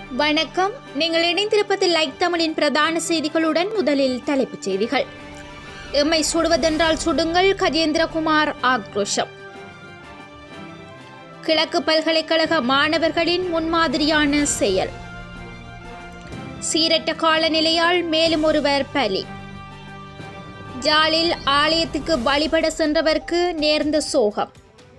வணக்கம் நீங்கள் இணைந்திருப்பது லைக் தமிழின் பிரதான செய்திகளுடன் முதலில் தலைப்புச் செய்திகள் எம்மை சுடுவதென்றால் சுடுங்கள் கஜேந்திரகுமார் ஆக்ரோஷம் கிழக்கு பல்கலைக்கழக மாணவர்களின் முன்மாதிரியான செயல் சீரற்ற காலநிலையால் மேலும் ஒருவர் பலி ஜாலில் ஆலயத்துக்கு வழிபட சென்றவருக்கு நேர்ந்த சோகம்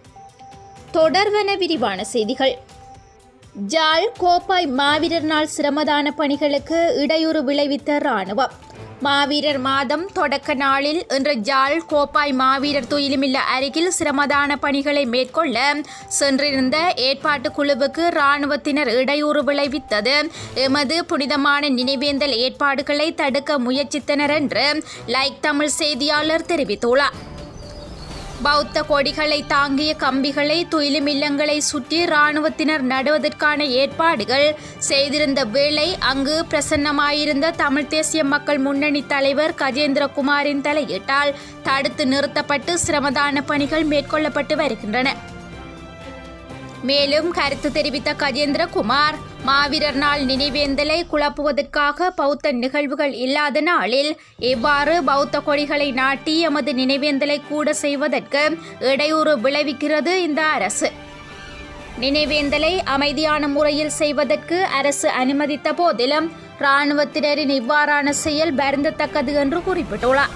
தொடர்வன விரிவான செய்திகள் ஜாழ் கோப்பாய் மாவீரர் நாள் சிரமதான பணிகளுக்கு இடையூறு விளைவித்த இராணுவம் மாவீரர் மாதம் தொடக்க நாளில் இன்று ஜாழ் கோப்பாய் மாவீரர் துயிலுமில்ல அருகில் சிரமதான பணிகளை மேற்கொள்ள சென்றிருந்த ஏற்பாட்டு குழுவுக்கு இராணுவத்தினர் இடையூறு விளைவித்தது எமது புனிதமான நினைவேந்தல் ஏற்பாடுகளை தடுக்க முயற்சித்தனர் என்று லைக் தமிழ் செய்தியாளர் தெரிவித்துள்ளார் பௌத்த கொடிகளை தாங்கிய கம்பிகளை துயிலும் இல்லங்களை சுற்றி இராணுவத்தினர் நடுவதற்கான ஏற்பாடுகள் செய்திருந்த வேளை அங்கு பிரசன்னமாயிருந்த தமிழ் தேசிய மக்கள் முன்னணி தலைவர் கஜேந்திரகுமாரின் தலையீட்டால் தடுத்து நிறுத்தப்பட்டு சிரமதான பணிகள் மேற்கொள்ளப்பட்டு வருகின்றன மேலும் கருத்து தெரிவித்த கஜேந்திரகுமார் மாவீரர் நாள் நினைவேந்தலை குழப்புவதற்காக பௌத்த நிகழ்வுகள் இல்லாத நாளில் இவ்வாறு பௌத்த கொடிகளை நாட்டி எமது நினைவேந்தலை கூட செய்வதற்கு இடையூறு விளைவிக்கிறது இந்த அரசு நினைவேந்தலை அமைதியான முறையில் செய்வதற்கு அரசு அனுமதித்த போதிலும் இராணுவத்தினரின் இவ்வாறான செயல் வருந்தத்தக்கது என்று குறிப்பிட்டுள்ளார்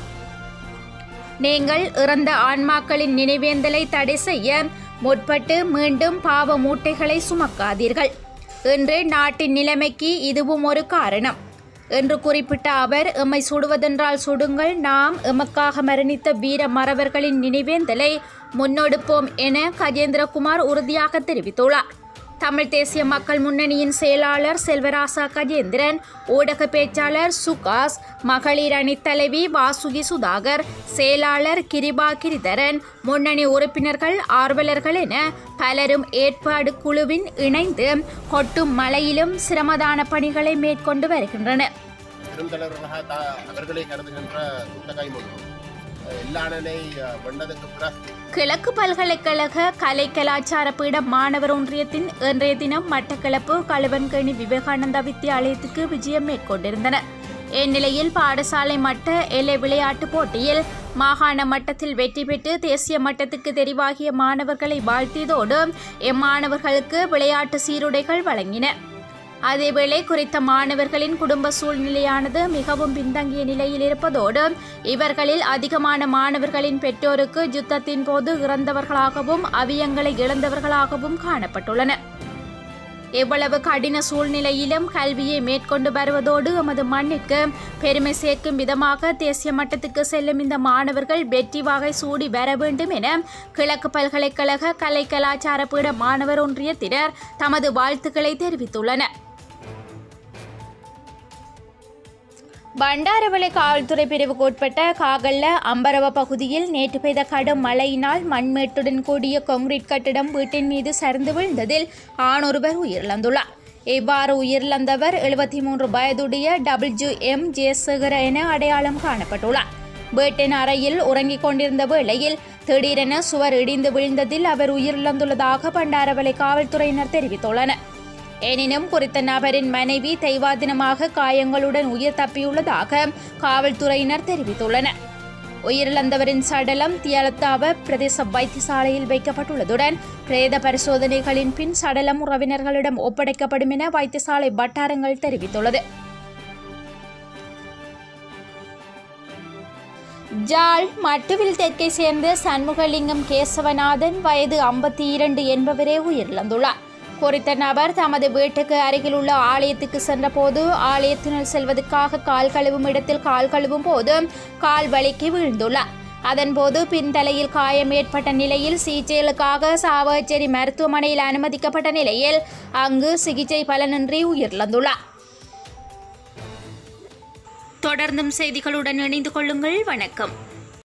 நீங்கள் இறந்த ஆன்மாக்களின் நினைவேந்தலை தடை செய்ய முற்பட்டு மீண்டும் பாவ மூட்டைகளை சுமக்காதீர்கள் இன்று நாட்டின் நிலைமைக்கு இதுவும் ஒரு காரணம் என்று குறிப்பிட்ட அவர் எம்மை சுடுவதென்றால் சுடுங்கள் நாம் எமக்காக மரணித்த வீர மறவர்களின் நினைவேந்தலை முன்னெடுப்போம் என கஜேந்திரகுமார் உறுதியாக தெரிவித்துள்ளார் தமிழ் தேசிய மக்கள் முன்னணியின் செயலாளர் செல்வராசா கஜேந்திரன் ஊடக பேச்சாளர் சுகாஸ் மகளிர் அணித் தலைவி வாசுகி சுதாகர் செயலாளர் கிரிபா கிரிதரன் முன்னணி உறுப்பினர்கள் ஆர்வலர்கள் என பலரும் ஏற்பாடு குழுவின் இணைந்து கொட்டும் மழையிலும் சிரமதான பணிகளை மேற்கொண்டு வருகின்றனர் பெருந்தலைவர்களாக தா- அவர்களை கருதுகின்ற குட்டகாய்மொழி எல்லானனை வெண்டதுக்கு பிறகு கிழக்கு பல்கலைக்கழக கலை கலாச்சார பீடம் மாணவர் ஒன்றியத்தின் இன்றைய தினம் மட்டக்களப்பு களுவன்கணி விவேகானந்தா வித்தியாலயத்துக்கு விஜயம் மேற்கொண்டிருந்தனர் இந்நிலையில் பாடசாலை மட்ட எல்லை விளையாட்டுப் போட்டியில் மாகாண மட்டத்தில் வெற்றி பெற்று தேசிய மட்டத்துக்கு தெரிவாகிய மாணவர்களை வாழ்த்தியதோடு எம்மாணவர்களுக்கு விளையாட்டு சீருடைகள் வழங்கின அதேவேளை குறித்த மாணவர்களின் குடும்ப சூழ்நிலையானது மிகவும் பின்தங்கிய நிலையில் இருப்பதோடு இவர்களில் அதிகமான மாணவர்களின் பெற்றோருக்கு யுத்தத்தின் போது இறந்தவர்களாகவும் அவியங்களை இழந்தவர்களாகவும் காணப்பட்டுள்ளனர் எவ்வளவு கடின சூழ்நிலையிலும் கல்வியை மேற்கொண்டு வருவதோடு எமது மண்ணிற்கு பெருமை சேர்க்கும் விதமாக தேசிய மட்டத்துக்கு செல்லும் இந்த மாணவர்கள் வெற்றி வகை சூடி வர வேண்டும் என கிழக்கு பல்கலைக்கழக கலை கலாச்சார பீட மாணவர் ஒன்றியத்தினர் தமது வாழ்த்துக்களை தெரிவித்துள்ளனர் பண்டாரவளை காவல்துறை பிரிவுக்கு உட்பட்ட காகல்ல அம்பரவ பகுதியில் நேற்று பெய்த கடும் மழையினால் மண்மேட்டுடன் கூடிய கான்கிரீட் கட்டிடம் வீட்டின் மீது சரிந்து விழுந்ததில் ஆணொருவர் உயிரிழந்துள்ளார் இவ்வாறு உயிரிழந்தவர் எழுபத்தி மூன்று வயதுடைய டபிள்யூ எம் ஜெயசேகர என அடையாளம் காணப்பட்டுள்ளார் வீட்டின் அறையில் உறங்கிக் கொண்டிருந்த வேளையில் திடீரென சுவர் இடிந்து விழுந்ததில் அவர் உயிரிழந்துள்ளதாக பண்டாரவளை காவல்துறையினர் தெரிவித்துள்ளனர் எனினும் குறித்த நபரின் மனைவி தெய்வாதீனமாக காயங்களுடன் உயிர் தப்பியுள்ளதாக காவல்துறையினர் தெரிவித்துள்ளனர் உயிரிழந்தவரின் சடலம் தியலத்தாவ பிரதேச வைத்தியசாலையில் வைக்கப்பட்டுள்ளதுடன் பிரேத பரிசோதனைகளின் பின் சடலம் உறவினர்களிடம் ஒப்படைக்கப்படும் என வைத்தியசாலை வட்டாரங்கள் தெரிவித்துள்ளது ஜாழ் மட்டுவில் தெற்கை சேர்ந்த சண்முகலிங்கம் கேசவநாதன் வயது ஐம்பத்தி இரண்டு என்பவரே உயிரிழந்துள்ளார் குறித்த நபர் தமது வீட்டுக்கு அருகில் உள்ள ஆலயத்துக்கு சென்றபோது ஆலயத்தினுள் செல்வதற்காக கால் கழுவும் இடத்தில் கால் கழுவும் போது கால் வலிக்கு வீழ்ந்துள்ளார் அதன்போது பின்தலையில் காயம் ஏற்பட்ட நிலையில் சிகிச்சைகளுக்காக சாவகச்சேரி மருத்துவமனையில் அனுமதிக்கப்பட்ட நிலையில் அங்கு சிகிச்சை பலனின்றி உயிரிழந்துள்ளார் தொடர்ந்தும் செய்திகளுடன் இணைந்து கொள்ளுங்கள் வணக்கம்